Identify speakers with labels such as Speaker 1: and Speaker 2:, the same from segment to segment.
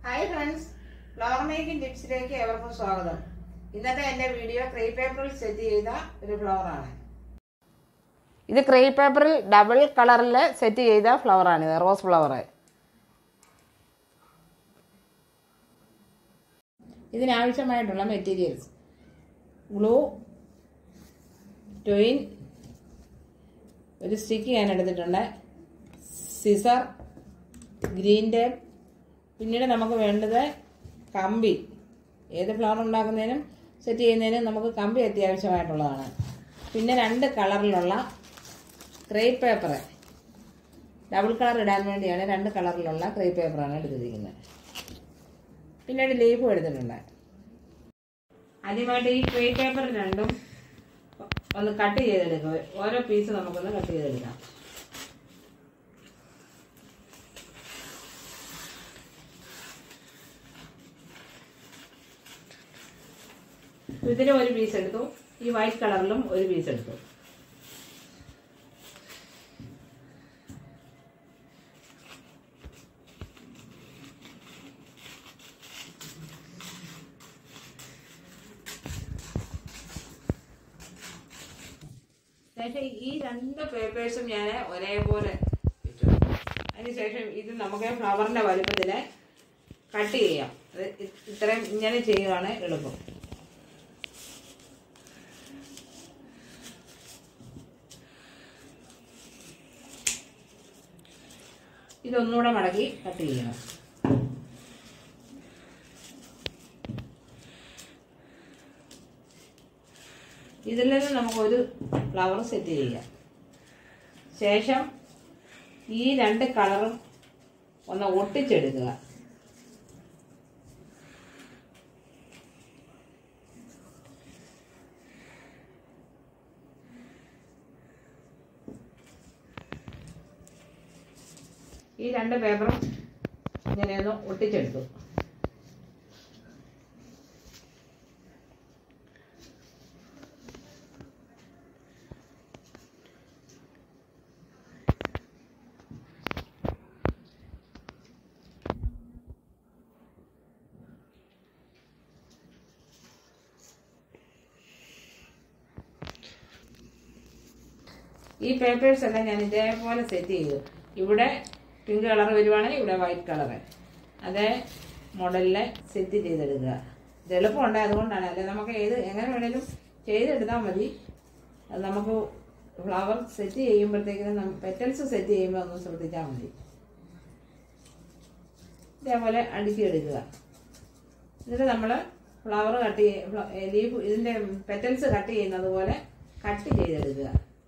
Speaker 1: hi friends flower making ടിപ്സിലേക്ക് ഏവർക്കും സ്വാഗതം ഇന്നത്തെ എൻ്റെ വീഡിയോ ക്രേ പേപ്പറിൽ സെറ്റ് ചെയ്ത ഒരു flower ആണ് ഇത് ക്രേ പേപ്പറിൽ ഡബിൾ കളറിൽ സെറ്റ് ചെയ്ത ഫ്ലവറാണിത് റോസ് ഫ്ലവർ ഇതിനാവശ്യമായിട്ടുള്ള മെറ്റീരിയൽസ് ഗ്ലൂ ടൊയിൻ ഒരു സ്റ്റിക്ക് ഞാൻ എടുത്തിട്ടുണ്ട് സിസർ ഗ്രീൻ ടേപ്പ് പിന്നീട് നമുക്ക് വേണ്ടത് കമ്പി ഏത് ഫ്ലവർ ഉണ്ടാക്കുന്നതിനും സെറ്റ് ചെയ്യുന്നതിനും നമുക്ക് കമ്പി അത്യാവശ്യമായിട്ടുള്ളതാണ് പിന്നെ രണ്ട് കളറിലുള്ള ക്രേപ്പ് പേപ്പർ ഡബിൾ കളർ ഇടാൻ വേണ്ടിയാണ് രണ്ട് കളറിലുള്ള ക്രേപ്പ് പേപ്പറാണ് എടുത്തിരിക്കുന്നത് പിന്നീട് ലീഫും എടുത്തിട്ടുണ്ട് ആദ്യമായിട്ട് ഈ ക്രേപ്പ് പേപ്പർ രണ്ടും ഒന്ന് കട്ട് ചെയ്തെടുക്കുക ഓരോ പീസ് നമുക്കൊന്ന് കട്ട് ചെയ്തെടുക്കാം ഇതിന് ഒരു പീസ് എടുത്തു ഈ വൈറ്റ് കളറിലും ഒരു പീസ് എടുത്തു ശേഷം ഈ രണ്ട് പേപ്പേഴ്സും ഞാൻ ഒരേപോലെ ഇട്ടു അതിനുശേഷം ഇത് നമുക്ക് ഫ്ലവറിന്റെ വലുപ്പത്തില് കട്ട് ചെയ്യാം അത് ഇ- ഇത്രയും ഇങ്ങനെ ചെയ്യുകയാണ് എളുപ്പം ഇതൊന്നുകൂടെ മടക്കി കട്ട് ചെയ്യണം ഇതിൽ നിന്ന് നമുക്കൊരു ഫ്ലവർ സെറ്റ് ചെയ്യാം ശേഷം ഈ രണ്ട് കളറും ഒന്ന് ഒട്ടിച്ചെടുക്കുക ഈ രണ്ട് പേപ്പറും ഇങ്ങനെയൊന്ന് ഒട്ടിച്ചെടുത്തു ഈ പേപ്പേഴ്സ് എല്ലാം ഞാൻ ഇതേപോലെ സെറ്റ് ചെയ്തു ഇവിടെ പിങ്ക് കളർ വരുവാണെങ്കിൽ ഇവിടെ വൈറ്റ് കളർ അതേ മോഡലിൽ സെറ്റ് ചെയ്തെടുക്കുക ഇത് എളുപ്പമുണ്ട് അതുകൊണ്ടാണ് അല്ലെ നമുക്ക് ഏത് എങ്ങനെ വേണേലും ചെയ്തെടുത്താൽ മതി അത് നമുക്ക് ഫ്ലവർ സെറ്റ് ചെയ്യുമ്പോഴത്തേക്കിനും പെറ്റൽസ് സെറ്റ് ചെയ്യുമ്പോൾ ഒന്ന് ശ്രദ്ധിച്ചാൽ മതി ഇതേപോലെ അടുക്കിയെടുക്കുക എന്നിട്ട് നമ്മൾ ഫ്ലവർ കട്ട് ചെയ്യ ലീഫ് ഇതിൻ്റെ പെറ്റൽസ് കട്ട് ചെയ്യുന്നത് പോലെ കട്ട് ചെയ്തെടുക്കുക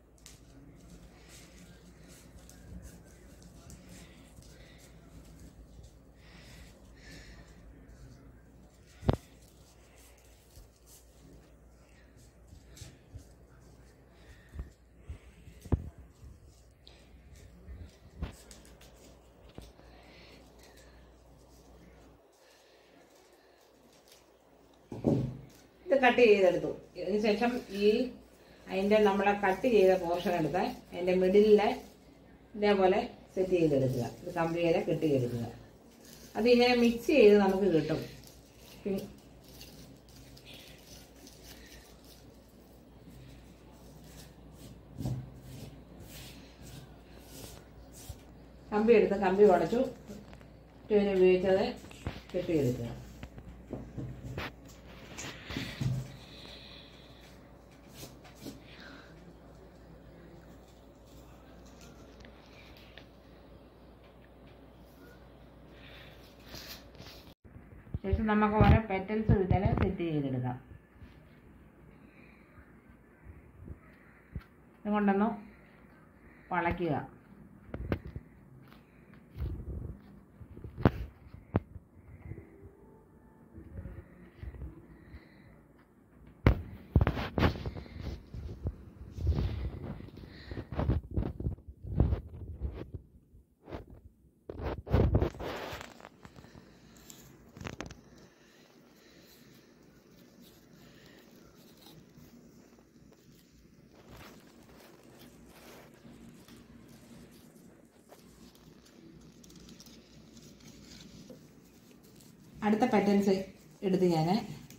Speaker 1: ഇത് കട്ട് ചെയ്തെടുത്തു ഇതിന് ശേഷം ഈ അതിൻ്റെ നമ്മളെ കട്ട് ചെയ്ത പോർഷൻ എടുത്ത് അതിൻ്റെ മിഡിലിലെ ഇതേപോലെ സെറ്റ് ചെയ്തെടുക്കുക ഇത് കമ്പിയിലെ കെട്ടിയെടുക്കുക അത് ഇങ്ങനെ മിക്സ് ചെയ്ത് നമുക്ക് കിട്ടും പി- കമ്പി എടുത്ത് കമ്പി ഉടച്ചു ട്യൂന് ഉപയോഗിച്ചത് കെട്ടിയെടുക്കുക ശേഷം നമുക്ക് ഓരോ പെറ്റൽസ് ഇതിൽ സെറ്റ് ചെയ്തെടുക്കാം ഇതുകൊണ്ടൊന്ന് വളയ്ക്കുക അടുത്ത പാറ്റേൺസ് എടുത്ത് ഞാൻ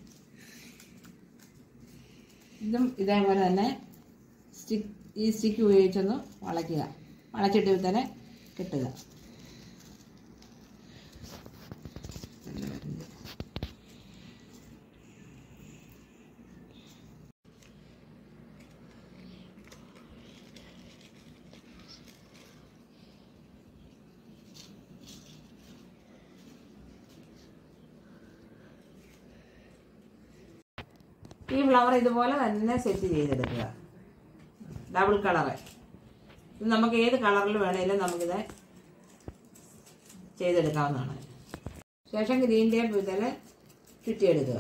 Speaker 1: ഇതും ഇതേപോലെ തന്നെ സ്റ്റിക്ക് ഈ സ്റ്റിക്ക് ഉപയോഗിച്ചൊന്ന് വളയ്ക്കുക വളച്ചിട്ട് തന്നെ കെട്ടുക ഈ ഫ്ലവർ ഇതുപോലെ തന്നെ സെറ്റ് ചെയ്തെടുക്കുക ഡബിൾ കളറ് ഇത് നമുക്ക് ഏത് കളറിൽ വേണേലും നമുക്കിത് ചെയ്തെടുക്കാവുന്നതാണ് ശേഷം ഗ്രീൻ ടേപ്പ് ഇതിൽ ചുറ്റിയെടുക്കുക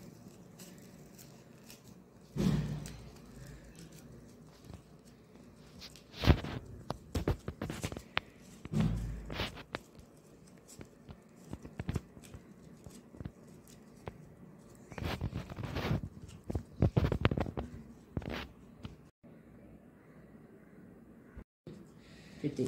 Speaker 1: ചുറ്റി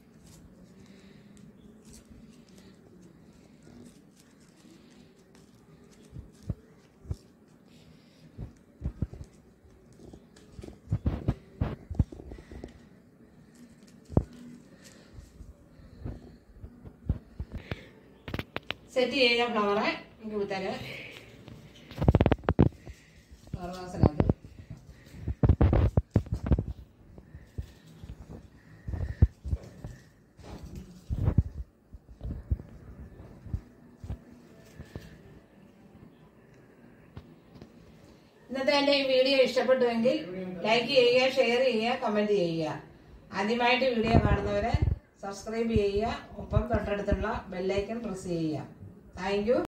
Speaker 1: സെറ്റ് ചെയ്ത ഫ്ലവറെ നമുക്ക് വിത്താല് ഫ്ലവർ വാസനകത്ത് ഇന്നത്തെ എൻ്റെ ഈ വീഡിയോ ഇഷ്ടപ്പെട്ടുവെങ്കിൽ ലൈക്ക് ചെയ്യുക ഷെയർ ചെയ്യുക കമന്റ് ചെയ്യുക ആദ്യമായിട്ട് വീഡിയോ കാണുന്നവരെ സബ്സ്ക്രൈബ് ചെയ്യുക ഒപ്പം തൊട്ടടുത്തുള്ള ബെല്ലൈക്കൺ പ്രസ് ചെയ്യുക താങ്ക് യു